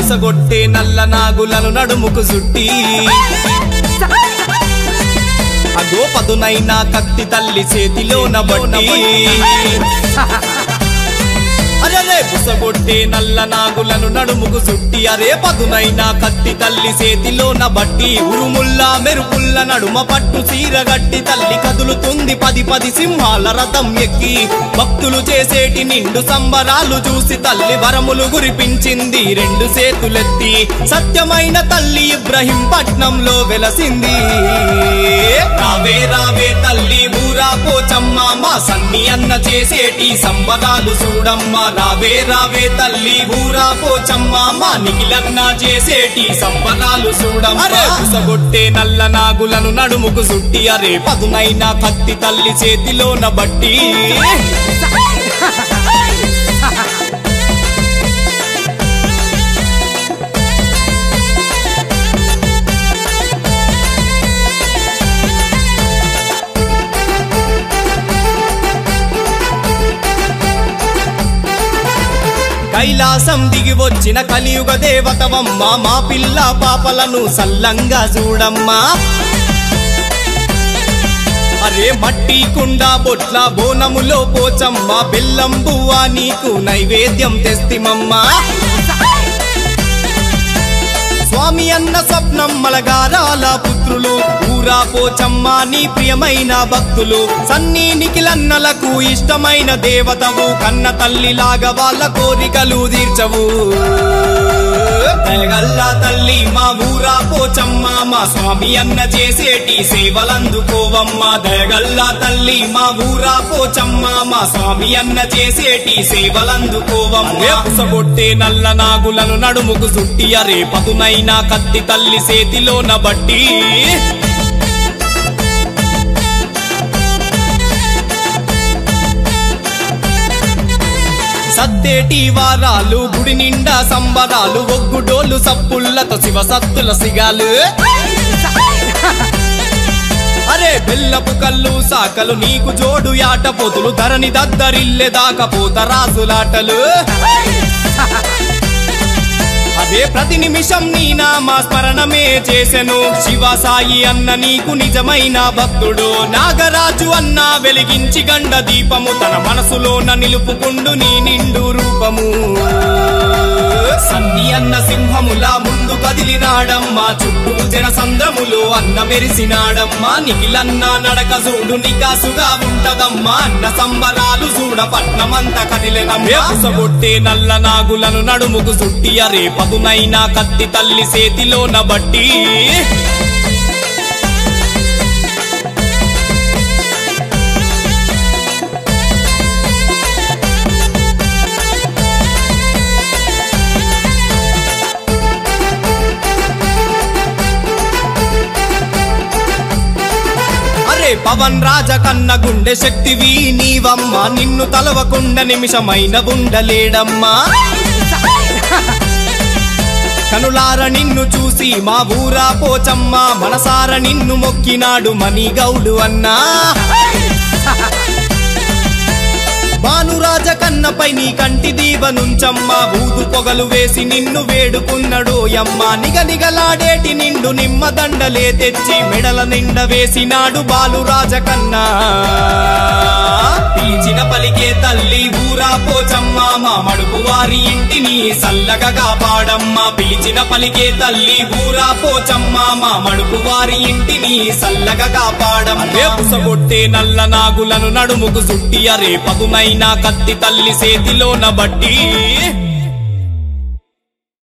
బుసగొట్టే నల్ల నాగులను నడుముకు సుట్టి అగో పదునైనా కత్తి తల్లి చేతిలోన బట్టి అరే బుసగొట్టే నల్ల నాగులను నడుముకు సుట్టి అరే పదునైనా కత్తి తల్లి చేతిలోన బట్టి ఉరుముల్లా మెరుపుల్ల నడుమ పట్టు చీరగట్టి తల్లి కదులుతుంది పది పది సింహాల రథం ఎక్కి భక్తులు చేసేటి నిండు సంబరాలు చూసి తల్లి వరములు గురిపించింది రెండు చేతులెత్తి సత్యమైన తల్లి ఇబ్రహీం పట్నంలో వెలసింది రావే రావే తల్లి ఊరా పోచమ్మ మా సన్ని అన్న చేసేటి సంబరాలు చూడమ్మా రావే రావే తల్లి ఊరా పోచమ్మ మా నిఖిలన్న చేసేటి సంబరాలు చూడమ్మా కుసగొట్టే నల్ల నాగులను నడుముకు సుట్టి అరే పదునైనా కత్తి తల్లి చేతిలోన బట్టి కైలాసం దిగి వచ్చిన కలియుగ దేవతవమ్మ మా పిల్ల పాపలను సల్లంగా చూడమ్మా అరే మట్టి కుండ బొట్ల బోనములో పోచమ్మ బెల్లం బువ్వా నీకు నైవేద్యం తెస్తిమమ్మా స్వామి అన్న స్వప్నం మలగారాల పుత్రులు ఊరా పోచమ్మ నీ ప్రియమైన భక్తులు సన్నీ నిఖిలన్నలకు ఇష్టమైన దేవతవు కన్న తల్లిలాగా వాళ్ళ కోరికలు తీర్చవు తెలగల్లా తల్లి మా ఊరా పోచమ్మ మా స్వామి అన్న చేసేటి సేవలందుకోవమ్మ దయగల్లా తల్లి మా ఊరా పోచమ్మ మా స్వామి అన్న చేసేటి సేవలందుకోవమ్మ పుసగొట్టే నల్ల నాగులను నడుముకు సుట్టి అరే పదునైనా కత్తి తల్లి చేతిలోన బట్టి సత్తేటి వారాలు గుడి నిండా సంబరాలు ఒగ్గుడోలు సప్పుల్లతో శివ సత్తుల సిగాలు అరే బెల్లపు కళ్ళు సాకలు నీకు జోడు యాట పోతులు ధరని దద్దరిల్లే దాకా పోత రాజులాటలు అదే ప్రతి నిమిషం నీ నామా స్మరణమే చేసెను శివ సాయి అన్న నీకు నిజమైన భక్తుడు నాగరాజు అన్న వెలిగించి గండ దీపము తన మనసులోన నిలుపుకుండు నీ నిండు రూపము సన్ని అన్న సింహములా ముందు కదిలినాడమ్మా చుట్టూ జన సంద్రములో అన్న మెరిసినాడమ్మా నిఖిలన్న నడక చూడు నికాసుగా ఉంటదమ్మా అన్న సంబరాలు చూడ పట్నమంత కదిలినొట్టే నల్ల నాగులను నడుముకు సుట్టి అరే పదునైనా కత్తి తల్లి చేతిలోన బట్టి అరే పవన్ రాజ కన్న గుండె శక్తివి నీవమ్మ నిన్ను తలవకుండ నిమిషమైన ఉండలేడమ్మా కనులార నిన్ను చూసి మా ఊరా పోచమ్మ మనసార నిన్ను మొక్కినాడు మణిగౌడు అన్నా భానురాజ కన్నపై నీ కంటి దీవనుంచమ్మ ఊదు పొగలు వేసి నిన్ను వేడుకున్నడు యమ్మ నిగనిగలాడేటి నిండు నిమ్మ దండలే తెచ్చి మెడల నిండ వేసినాడు బాలురాజ కన్నా పిలిచిన పలికే తల్లి ఊరా పోచమ్మ మా మడుపు వారి ఇంటిని సల్లగా కాపాడమ్మ పిలిచిన పలికే తల్లి ఊరా పోచమ్మ మా మడుపు వారి ఇంటిని సల్లగా కాపాడమ్మ పుసగొట్టే నల్ల నాగులను నడుముకు సుట్టి అరే పదునైనా కత్తి తల్లి చేతిలోన బట్టి